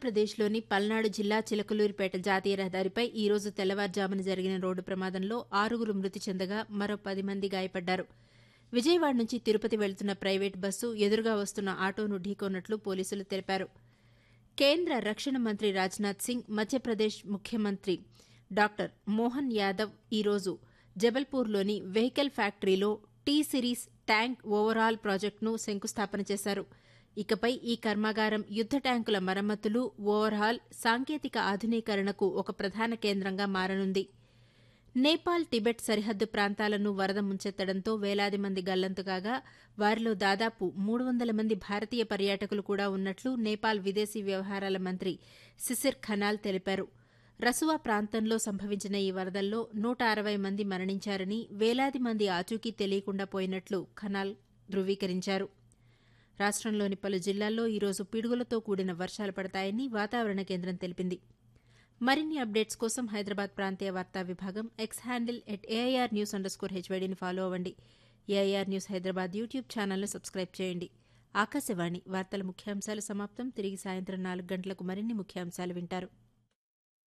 ఆంధ్రప్రదేశ్లోని పల్నాడు జిల్లా చిలకలూరిపేట జాతీయ రహదారిపై ఈ రోజు తెల్లవారుజామున జరిగిన రోడ్డు ప్రమాదంలో ఆరుగురు మృతి చెందగా మరో పది మంది గాయపడ్డారు విజయవాడ నుంచి తిరుపతి వెళ్తున్న ప్రైవేట్ బస్సు ఎదురుగా వస్తున్న ఆటోను ఢీకొన్నట్లు పోలీసులు తెలిపారు కేంద్ర రక్షణ మంత్రి రాజ్నాథ్ సింగ్ మధ్యప్రదేశ్ ముఖ్యమంత్రి డాక్టర్ మోహన్ యాదవ్ ఈరోజు జబల్పూర్లోని వెహికల్ ఫ్యాక్టరీలో టీ సిరీస్ ట్యాంక్ ఓవరాల్ ప్రాజెక్టును శంకుస్థాపన చేశారు ఇకపై ఈ కర్మాగారం యుద్ద ట్యాంకుల మరమ్మతులు ఓవర్హాల్ సాంకేతిక ఆధునీకరణకు ఒక ప్రధాన కేంద్రంగా మారనుంది నేపాల్ టిబెట్ సరిహద్దు ప్రాంతాలను వరద ముంచెత్తడంతో వేలాది మంది గల్లంతు కాగా వారిలో దాదాపు మూడు వందల మంది భారతీయ పర్యాటకులు కూడా ఉన్నట్లు నేపాల్ విదేశీ వ్యవహారాల మంత్రి సిసిర్ ఖనాల్ తెలిపారు రసువా ప్రాంతంలో సంభవించిన ఈ వరదల్లో నూట అరవై మంది మరణించారని వేలాది మంది ఆచూకీ తెలియకుండా పోయినట్లు ఖనాల్ ధృవీకరించారు రాష్టంలోని పలు జిల్లాల్లో ఈరోజు పిడుగులతో కూడిన వర్షాలు పడతాయని వాతావరణ కేంద్రం తెలిపింది మరిన్ని అప్డేట్స్ కోసం హైదరాబాద్ ప్రాంతీయ వార్తా విభాగం X handle at AIR news under score హెచ్వైడీని ఫాలో అవ్వండి ఏఐఆర్ న్యూస్ హైదరాబాద్ యూట్యూబ్ ఛానల్ను సబ్స్క్రైబ్ చేయండి ఆకాశవాణి వార్తల ముఖ్యాంశాలు సమాప్తం తిరిగి సాయంత్రం నాలుగు గంటలకు మరిన్ని ముఖ్యాంశాలు వింటారు